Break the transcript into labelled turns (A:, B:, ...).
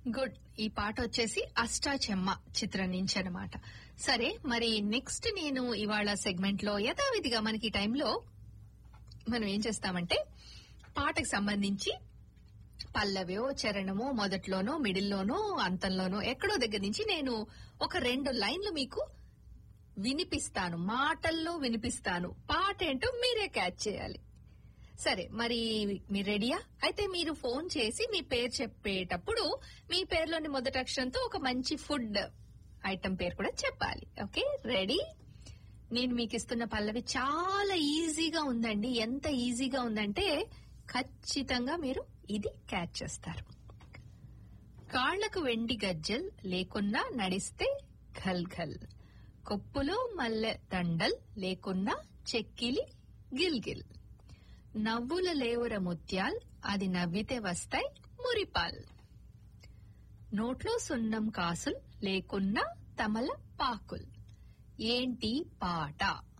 A: good ఈ పాట వచ్చేసి అష్టాచెమ్మ చిత్రం నుంచి అనమాట సరే మరి నెక్స్ట్ నేను ఇవాళ సెగ్మెంట్ లో యథావిధిగా మనకి ఈ టైంలో మనం ఏం చేస్తామంటే పాటకు సంబంధించి పల్లవో చరణమో మొదట్లోనో మిడిల్లోనో అంతంలోనో ఎక్కడో దగ్గర నుంచి నేను ఒక రెండు లైన్లు మీకు వినిపిస్తాను మాటల్లో వినిపిస్తాను పాట ఏంటో మీరే క్యాచ్ చేయాలి సరే మరి మీరు రెడీయా అయితే మీరు ఫోన్ చేసి మీ పేరు చెప్పేటప్పుడు మీ పేరులోని మొదటి అక్షరంతో ఒక మంచి ఫుడ్ ఐటమ్ పేరు కూడా చెప్పాలి ఓకే రెడీ నేను మీకు ఇస్తున్న పల్లవి చాలా ఈజీగా ఉందండి ఎంత ఈజీగా ఉందంటే ఖచ్చితంగా మీరు ఇది క్యాచ్ చేస్తారు కాళ్లకు వెండి గజ్జల్ లేకున్నా నడిస్తే ఘల్ ఘల్ కొప్పులో మల్లె దండల్ లేకున్నా చెక్కిలి గిల్గిల్ నవ్వుల లేవుర ముత్యాల్ అది నవ్వితే వస్తాయి మురిపాల్ నోట్లో సున్నం కాసుల్ లేకున్నా తమల పాకుల్ ఏంటి పాట